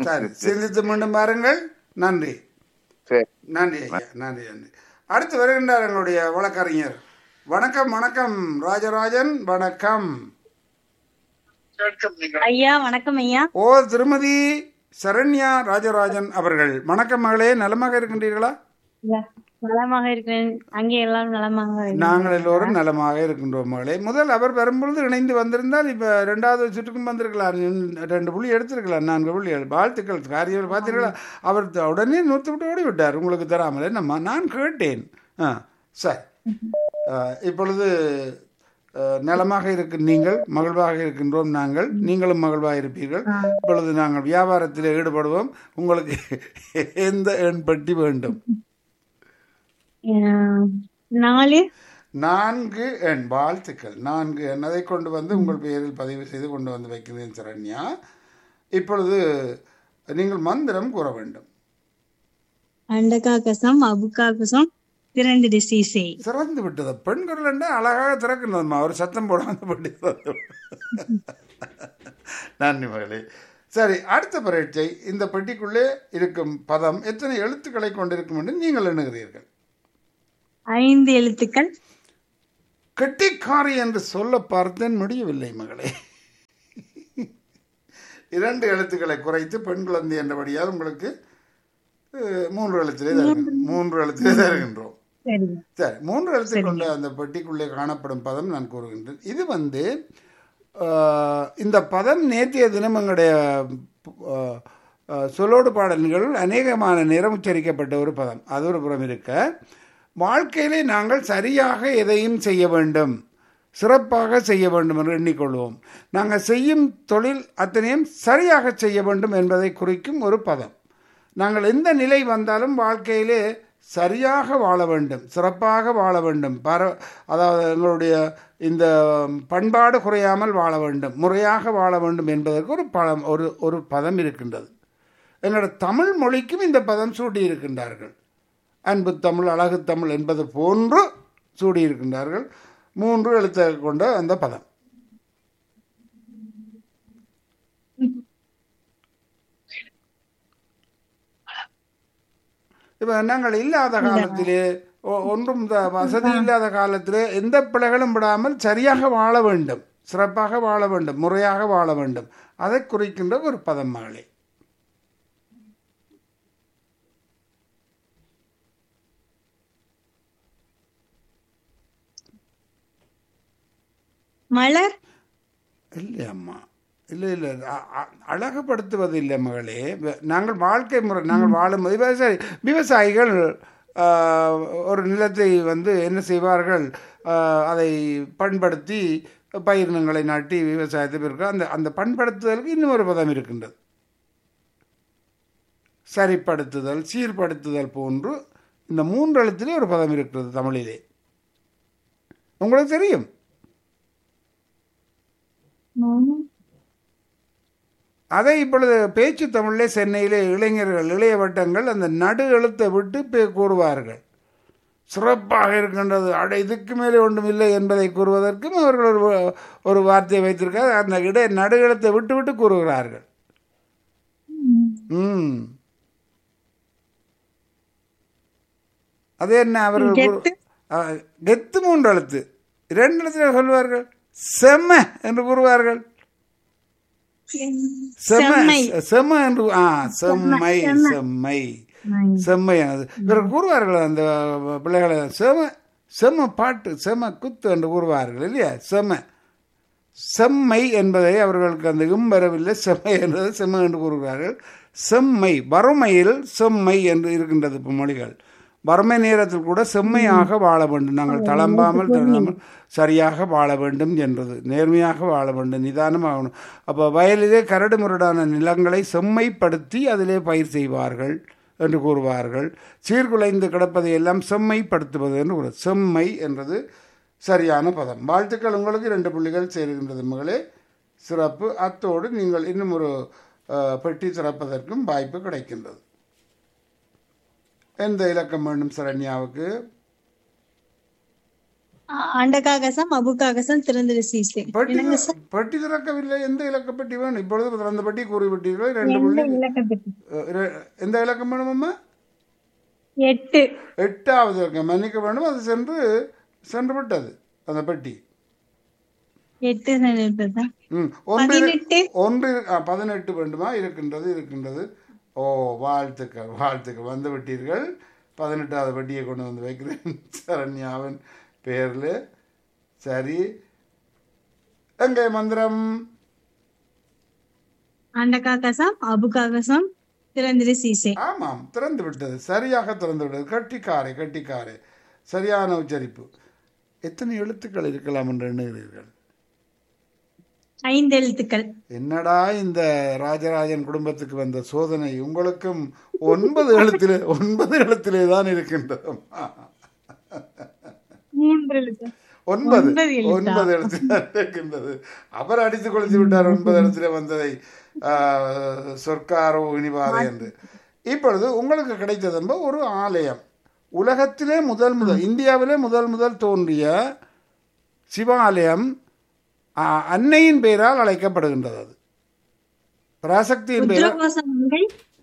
சரி சிந்தித்து மீண்டும் பாருங்கள் நன்றி சரி நன்றி ஐயா நன்றி நன்றி அடுத்து வருகின்றார் எங்களுடைய வழக்கறிஞர் வணக்கம் வணக்கம் ராஜராஜன் வணக்கம் ஐயா வணக்கம் ஐயா ஓ திருமதி சரண்யா ராஜராஜன் அவர்கள் வணக்கம் மகளே நலமாக இருக்கின்றீர்களா நலமாக இருக்கிறேன் அங்கே எல்லாரும் நலமாக இருக்கிறேன். நாங்கள் எல்லோரும் நலமாக இருக்கின்றோம் மகளே முதல் அவர் வரும்பொழுது இணைந்து வந்திருந்தால் இப்ப ரெண்டாவது சுற்றுக்கும் வந்திருக்கலாம் இன்னும் ரெண்டு புள்ளி எடுத்திருக்கலாம் நான்கு புள்ளி வாழ்த்துக்கள் காரியம் பார்த்தீர்களா அவர் த- உடனே நூற்றி விட்டு ஓடி விட்டார் உங்களுக்கு தராமல் என்னம்மா நான் கேட்டேன் ஆ சரி ஆ, இப்பொழுது ஆ, நலமாக இருக்கு நீங்கள் மகிழ்வாக இருக்கின்றோம் நாங்கள் நீங்களும் மகிழ்வாக இருப்பீர்கள் இப்பொழுது நாங்கள் வியாபாரத்தில் ஈடுபடுவோம் உங்களுக்கு எந்த எண் பட்டி வேண்டும் அஹ், நாலு நான்கு எண் வாழ்த்துக்கள் நான்கு எண் அதை கொண்டு வந்து உங்கள் பெயரில் பதிவு செய்து கொண்டு வந்து வைக்கிறேன் சரண்யா இப்பொழுது நீங்கள் மந்திரம் கூற வேண்டும் அண்டகாகசம் அபுகாகசம் திரண்டு திசை சிறந்து விட்டது பெண் குரல் என்றால் அழகாக திறக்கணும்மா அவர் சத்தம் போடாம படி நன்றி மகளே சரி அடுத்த பரீட்சை இந்த பெட்டிக்குள்ளே இருக்கும் பதம் எத்தனை எழுத்துக்களை கொண்டிருக்கும் என்று நீங்கள் எண்ணுகிறீர்கள் ஐந்து எழுத்துக்கள் கெட்டிக்காரி என்று சொல்ல பார்த்தேன் முடியவில்லை மகளே இரண்டு எழுத்துக்களை குறைத்து பெண் குழந்தை என்றபடியால் உங்களுக்கு அஹ், மூன்று எழுத்திலே தருகின்றோம் மூன்று எழுத்திலே தருகின்றோம் சரி சரி மூன்று எழுத்து கொண்ட அந்த பெட்டிக்குள்ளே காணப்படும் பதம் நான் கூறுகின்றேன் இது வந்து ஆஹ், இந்த பதம் நேற்றைய தினம் எங்களுடைய ஆஹ், ஆஹ், சொல்லோடு பாடல்கள் அநேகமான நேரம் உச்சரிக்கப்பட்ட ஒரு பதம் அது ஒரு புறம் இருக்க வாழ்க்கையிலே நாங்கள் சரியாக எதையும் செய்ய வேண்டும் சிறப்பாக செய்ய வேண்டும் என்று எண்ணிக்கொள்வோம் நாங்கள் செய்யும் தொழில் அத்தனையும் சரியாக செய்ய வேண்டும் என்பதை குறிக்கும் ஒரு பதம் நாங்கள் எந்த நிலை வந்தாலும் வாழ்க்கையிலே சரியாக வாழ வேண்டும் சிறப்பாக வாழ வேண்டும் பர அதாவது எங்களுடைய இந்த பண்பாடு குறையாமல் வாழ வேண்டும் முறையாக வாழ வேண்டும் என்பதற்கு ஒரு பழம் ஒரு ஒரு பதம் இருக்கின்றது எங்களோட தமிழ் மொழிக்கும் இந்த பதம் சூட்டியிருக்கின்றார்கள் அன்பு தமிழ் அழகு தமிழ் என்பது போன்று சூடியிருக்கின்றார்கள் மூன்று எழுத்தை கொண்ட அந்த பதம் இப்போ நாங்கள் இல்லாத காலத்திலே ஒ- ஒன்றும் த- வசதி இல்லாத காலத்திலே எந்த பிழைகளும் விடாமல் சரியாக வாழ வேண்டும் சிறப்பாக வாழ வேண்டும் முறையாக வாழ வேண்டும் அதை குறிக்கின்ற ஒரு பதம் மகளே மலர் இல்லை அம்மா இல்லை இல்லை அ- அ- அழகுபடுத்துவது இல்லை மகளே வ- நாங்கள் வாழ்க்கை முறை நாங்கள் வாழும் விவசாயி விவசாயிகள் ஆ, ஒரு நிலத்தை வந்து என்ன செய்வார்கள் ஆ, அதை பண்படுத்தி பயிரினங்களை நாட்டி விவசாயத்தை பெருக்க அந்த அந்த பண்படுத்துதலுக்கு இன்னும் ஒரு பதம் இருக்கின்றது சரிப்படுத்துதல் சீர்படுத்துதல் போன்று இந்த மூன்று எழுத்திலே ஒரு பதம் இருக்கிறது தமிழிலே உங்களுக்கு தெரியும் அதை இப்பொழுது பேச்சு தமிழிலே சென்னையிலே இளைஞர்கள் இளைய வட்டங்கள் அந்த நடு எழுத்தை விட்டு பே- கூறுவார்கள் சிறப்பாக இருக்கின்றது அட இதுக்கு மேலே ஒன்றும் இல்லை என்பதை கூறுவதற்கும் அவர்கள் ஒரு வ- ஒரு வார்த்தையை வைத்திருக்கார் அந்த இடை நடு எழுத்தை விட்டு விட்டு கூறுகிறார்கள் ம் அது என்ன அவர்கள் கூறு- கெத்து. ஆ, கெத்து மூன்று எழுத்து இரண்டு எழுத்துல சொல்வார்கள் செம்ம என்று கூறுவார்கள் செம்ம செம்மை. செம்ம என்று ஆ செம்மை செம்மை செம்மையானது இவர்கள் கூறுவார்கள் அந்த பிள்ளைகளை செம செம்ம பாட்டு செம குத்து என்று கூறுவார்கள் இல்லையா செம செம்மை என்பதை அவர்களுக்கு அந்த இம் வரவில்லை செம்மை என்பதை செம்மை என்று கூறுகிறார்கள் செம்மை வறுமையில் செம்மை என்று இருக்கின்றது இப்போ மொழிகள் வறுமை நேரத்தில் கூட செம்மையாக வாழ வேண்டும் நாங்கள் தளம்பாமல் தளராமல் சரியாக வாழ வேண்டும் என்றது நேர்மையாக வாழ வேண்டும் நிதானமாகணும் அப்போ வயலிலே கரடு முரடான நிலங்களை செம்மைப்படுத்தி அதிலே பயிர் செய்வார்கள் என்று கூறுவார்கள் சீர்குலைந்து கிடப்பதை எல்லாம் செம்மைப்படுத்துவது என்று கூறு செம்மை என்றது சரியான பதம் வாழ்த்துக்கள் உங்களுக்கு ரெண்டு புள்ளிகள் சேருகின்றது மகளே சிறப்பு அத்தோடு நீங்கள் இன்னும் ஒரு அஹ், பெட்டி திறப்பதற்கும் வாய்ப்பு கிடைக்கின்றது எந்த இலக்கம் வேண்டும் சரண்யாவுக்கு ஆ- அண்டகாகசம் அபுகாகசம் திறந்திரு சீசே பெட்டி என்னங்க சார் பெட்டி திறக்கவில்லை எந்த இலக்க பெட்டி வேணும் இப்பொழுது திறந்த பெட்டி கூறிவிட்டீர்கள் ரெண்டு எந்த புள்ளி இலக்கத்துக்கு அஹ், ரெ- எந்த இலக்கம் வேணுமம்மா எட்டு எட்டாவது இலக்கம் மன்னிக்க வேண்டும் அது சென்று சென்று விட்டது அந்த பெட்டி எட்டு சென்டிமீட்டர் ம் ஒன்று இரு- பதினெட்டு ஒன்று இரு- ஆ, பதினெட்டு வேண்டுமா இருக்கின்றது இருக்கின்றது ஓ வாழ்த்துக்கள் வாழ்த்துக்கள் வந்து விட்டீர்கள் பதினெட்டாவது வட்டியை கொண்டு வந்து வைக்கிறேன் சரண்யாவின் பேரில் சரி எங்கே மந்திரம் அண்டகாகசம் அபுகாகசம் திறந்திரு சீசே ஆமாம் திறந்து விட்டது சரியாக திறந்து விட்டது கட்டிக்காரை கட்டிக்காரை சரியான உச்சரிப்பு எத்தனை எழுத்துக்கள் இருக்கலாம் என்று எண்ணுகிறீர்கள் ஐந்து எழுத்துக்கள் என்னடா இந்த ராஜராஜன் குடும்பத்துக்கு வந்த சோதனை உங்களுக்கும் ஒன்பது எழுத்திலே ஒன்பது எழுத்திலே தான் இருக்கின்றது மூன்று எழுத்து ஒன்பது ஒன்பது எழுத்தா? ஒன்பது எழுத்தில் தான் இருக்கின்றது அவர் அடித்து கொளுத்து விட்டார் ஒன்பது எழுத்திலே வந்ததை ஆஹ், சொற்காரோ இனிவாதை என்று இப்பொழுது உங்களுக்கு கிடைத்தது என்பது ஒரு ஆலயம் உலகத்திலே முதல் முதல் இந்தியாவிலே முதல் முதல் தோன்றிய சிவாலயம் ஆ, அன்னையின் பெயரால் அழைக்கப்படுகின்றது அது பராசக்தியின் பெயரால் உத்ரகோசம் மங்கை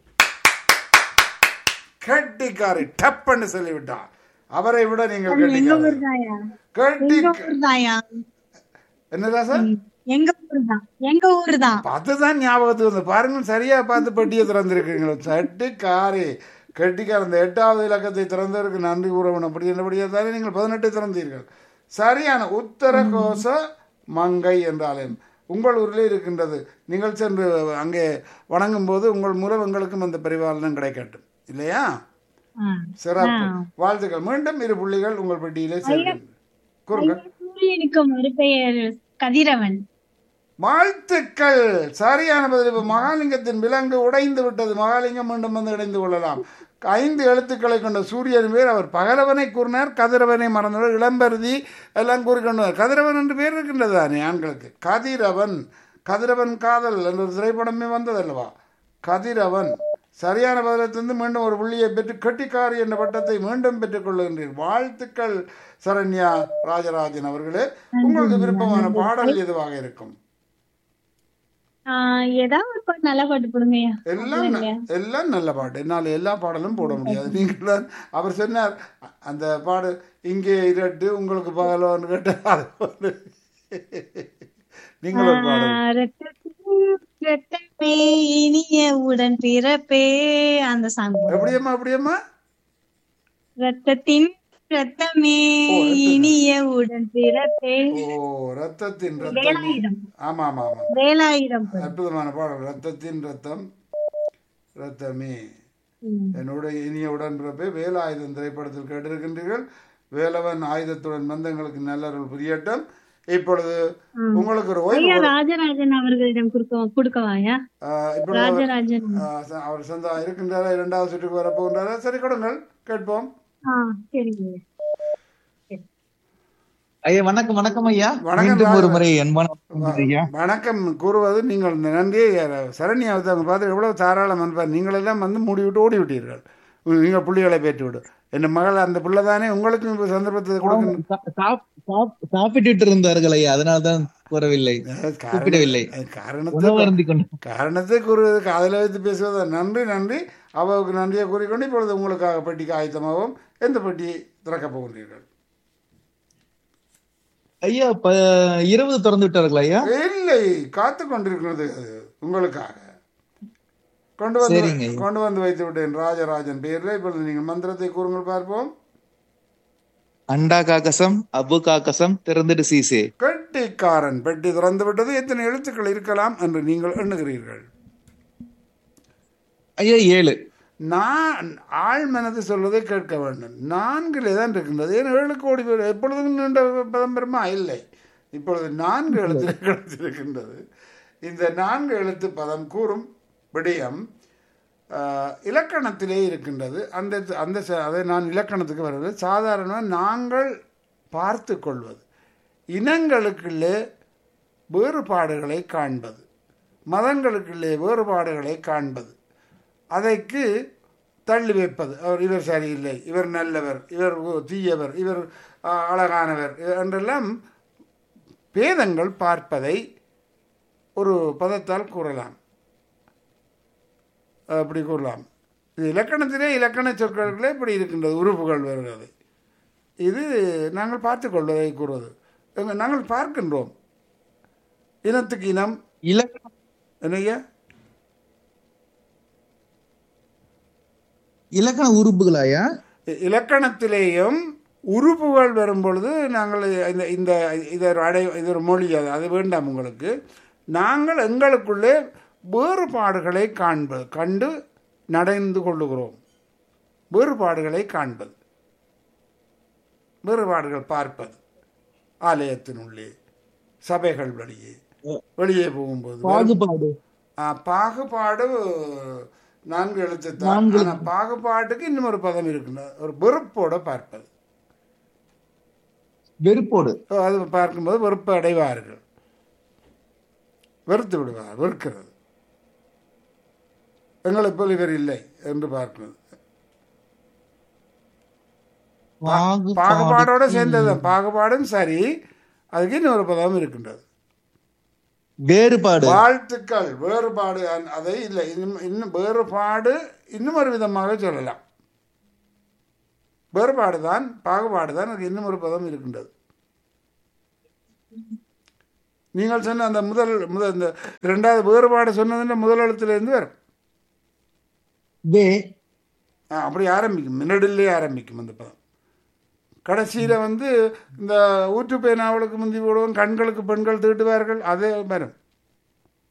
கட்டிக்காரி டப்புன்னு சொல்லிவிட்டார் அவரை விட நீங்கள் எங்க கட்டிக்காரி ஊர் தாயா கட்டி எங்க ஊர் தாயா என்னதா சார் எங்க ஊர் தான் எங்க ஊர் தான் அதுதான் ஞாபகத்துக்கு வந்து பாருங்க சரியா பார்த்து பெட்டியை திறந்திருக்கீங்களோ சட்டு காரி கெட்டிக்கார இந்த எட்டாவது இலக்கத்தை திறந்ததற்கு நன்றி கூறவன் அப்படி என்னபடியா தானே நீங்கள் பதினெட்டு திறந்தீர்கள் சரியான உத்தரகோச மங்கை என்ற ஆலயம் உங்கள் ஊரிலே இருக்கின்றது நீங்கள் சென்று அங்கே வணங்கும் போது உங்கள் மூலம் எங்களுக்கும் அந்த பரிபாலனம் கிடைக்கட்டும் இல்லையா ஆ. சிறப்பு வாழ்த்துக்கள் மீண்டும் இரு புள்ளிகள் உங்கள் பெட்டியிலே சேர்க்கின்றன கூறுங்க சூரியனுக்கு மறுபெயர் கதிரவன் வாழ்த்துக்கள் சரியான பதில் இப்ப மகாலிங்கத்தின் விலங்கு உடைந்து விட்டது மகாலிங்கம் மீண்டும் வந்து இணைந்து கொள்ளலாம் ஐந்து எழுத்துக்களை கொண்ட சூரியன் பேர் அவர் பகலவனை கூறினார் கதிரவனை மறந்தவர் இளம்பருதி எல்லாம் கூறிக்கொண்டார் கதிரவன் என்று பேர் இருக்கின்றது தானே ஆண்களுக்கு கதிரவன் கதிரவன் காதல் என்ற ஒரு திரைப்படமே வந்ததல்லவா கதிரவன் சரியான பதிலத்திலிருந்து மீண்டும் ஒரு புள்ளியை பெற்று கெட்டிக்காரி என்ற பட்டத்தை மீண்டும் பெற்றுக் கொள்ளுகின்றீர் வாழ்த்துக்கள் சரண்யா ராஜராஜன் அவர்களே உங்களுக்கு விருப்பமான பாடல் எதுவாக இருக்கும் ஆ, ஏதாவது ஒரு பாட்டு நல்ல பாட்டு போடுங்கய்யா எல்லாம் ந- எல்லாம் நல்ல பாட்டு என்னால் எல்லா பாடலும் போட முடியாது நீங்கள் தான் அவர் சொன்னார் அ- அந்த பாடு இங்கே இரட்டு உங்களுக்கு பகலோன்னு கேட்டால் அது வந்து நீங்கள் ஒரு பாடல் ஆ, ரத்தத்தின் ரத்தமே இனிய உடன் பிறப்பே அந்த சாங் எப்படியம்மா எப்படியம்மா ரத்தத்தின் ரத்தமே இனிய உடன் பிறப்பே ஓ ரத்தத்தின் ரத்தம் வேலாயுதம் ஆமா ஆமா ஆமா வேலாயுதம் அற்புதமான பாடல் ரத்தத்தின் ரத்தம் ரத்தமே ம். என்னோட இனிய உடன்பிறப்பே வேலாயுதம் திரைப்படத்தில் கேட்டிருக்கின்றீர்கள் வேலவன் ஆயுதத்துடன் மந்தங்களுக்கு நல்லருள் புரியட்டும் இப்பொழுது உங்களுக்கு ஒரு ஓய்வு ஐயா ராஜராஜன் அவர்களிடம் கொடுக்க கொடுக்கவாயா ஆஹ் இப்பொழுது ராஜராஜன் ஆஹ் ச- அவர் சொந்த இருக்கின்றாரா இரண்டாவது சுற்றுக்கு வரப்போகின்றாரா சரி கொடுங்கள் கேட்போம் ஆ சரிங்க ஐயா வணக்கம் வணக்கம் ஐயா வணக்கம் மீண்டும் ஒரு ராஜா. முறை அன்பான வணக்கம் ஐயா வணக்கம் கூறுவது நீங்கள் இந்த நன்றியை சரண்யாவது அவங்க பார்த்து எவ்வளவு தாராளம் அனுப்பார் நீங்கள் எல்லாம் வந்து மூடி விட்டு ஓடி விட்டீர்கள் நீங்கள் புள்ளிகளை பெற்று விடு என் மகள் அந்த புள்ள தானே உங்களுக்கும் இப்போ சந்தர்ப்பத்தை கொடுக்கணும் சா- சாப்- சாப்- சாப்பிட்டுட்டு இருந்தார்கள் ஐயா அதனால்தான் கூறவில்லை கூப்பிடவில்லை காரணத்தை உணவு அருந்தி கொண்டு காரணத்தை கூறுவது காதல வைத்து பேசுவது நன்றி நன்றி அவருக்கு நன்றியை கூறிக்கொண்டு இப்பொழுது உங்களுக்காக பெட்டிக்கு ஆயத்தமாகவும் எந்த பெட்டியை திறக்கப் போகின்றீர்கள் ஐயா ப- இருபது திறந்து விட்டார்களா ஐயா இல்லை காத்து கொண்டிருக்கிறது அது உங்களுக்காக கொண்டு வந்து சரிங்க. கொண்டு வந்து வைத்து விட்டேன் ராஜராஜன் பெயரில் இப்பொழுது நீங்கள் மந்திரத்தை கூறுங்கள் பார்ப்போம் அண்டா காக்கசம் அபு காக்கசம் திறந்துடு சீசே கெட்டிக்காரன் பெட்டி திறந்து விட்டது எத்தனை எழுத்துக்கள் இருக்கலாம் என்று நீங்கள் எண்ணுகிறீர்கள் ஐயா ஏழு நான் ஆள் மனது சொல்வதை கேட்க வேண்டும் நான்கிலே தான் இருக்கின்றது ஏன் ஏழு கோடி பேர் எப்பொழுதும் நீண்ட பதம் பெறுமா இல்லை இப்பொழுது நான்கு எழுத்து கிடைத்திருக்கின்றது இந்த நான்கு எழுத்து பதம் கூறும் விடயம் ஆஹ், இலக்கணத்திலே இருக்கின்றது அந்த அந்த ச- அதை நான் இலக்கணத்துக்கு வருவது சாதாரணமாக நாங்கள் பார்த்து கொள்வது இனங்களுக்குள்ளே வேறுபாடுகளை காண்பது மதங்களுக்குள்ளே வேறுபாடுகளை காண்பது அதைக்கு தள்ளி வைப்பது அவர் இவர் சரியில்லை இவர் நல்லவர் இவர் ஓ- தீயவர் இவர் அஹ், அழகானவர் என்றெல்லாம் பேதங்கள் பார்ப்பதை ஒரு பதத்தால் கூறலாம் அப்படி கூறலாம் இது இலக்கணத்திலே இலக்கண சொற்களே இப்படி இருக்கின்றது உறுப்புகள் வருகிறது இது நாங்கள் பார்த்து கொள்வதை கூறுவது எங்க நாங்கள் பார்க்கின்றோம் இனத்துக்கு இனம் இலக்கண என்னய்யா இலக்கண உறுப்புகளாயா இ- இலக்கணத்திலேயும் உறுப்புகள் வரும் பொழுது நாங்கள் இந்த இந்த இது ஒரு அடை இது ஒரு மொழி அது அது வேண்டாம் உங்களுக்கு நாங்கள் எங்களுக்குள்ளே வேறுபாடுகளை காண்பது கண்டு நடந்து கொள்ளுகிறோம் வேறுபாடுகளை காண்பது வேறுபாடுகள் பார்ப்பது ஆலயத்தினுள்ளே சபைகள் வெளியே வெளியே போகும்போது பாகுபாடு ஆ, பாகுபாடு நான்கு எழுத்துத்தான் நான்கு ஆனா பாகுபாட்டுக்கு இன்னும் ஒரு பதம் இருக்கின்றது ஒரு வெறுப்போட பார்ப்பது வெறுப்போடு ஓ, அது பார்க்கும்போது வெறுப்பு அடைவார்கள் வெறுத்து விடுவார் வெறுக்கிறது எங்களை போல் இவர் இல்லை என்று பார்க்கிறது பாகுபாடு பாகுபாடோட சேர்ந்தது பாகுபாடும் சரி அதுக்கு இன்னொரு பதம் இருக்கின்றது வேறுபாடு வாழ்த்துக்கள் வேறுபாடு அ- அதை இல்லை இன்னும் இன்னும் வேறுபாடு இன்னும் ஒரு விதமாக சொல்லலாம் வேறுபாடு தான் பாகுபாடு தான் அதுக்கு இன்னும் ஒரு பதம் இருக்கின்றது நீங்கள் சொன்ன அந்த முதல் முதல் இந்த இரண்டாவது வேறுபாடு சொன்னதுன்ற முதல் எழுத்துலேருந்து வரும் வே ஆ, அப்படி ஆரம்பிக்கும் மின்னடிலே ஆரம்பிக்கும் அந்த பதம் கடைசியில் வந்து இந்த ஊற்று பேனாவளுக்கு முந்தி போடுவோம் கண்களுக்கு பெண்கள் தீட்டுவார்கள் அதே வரும்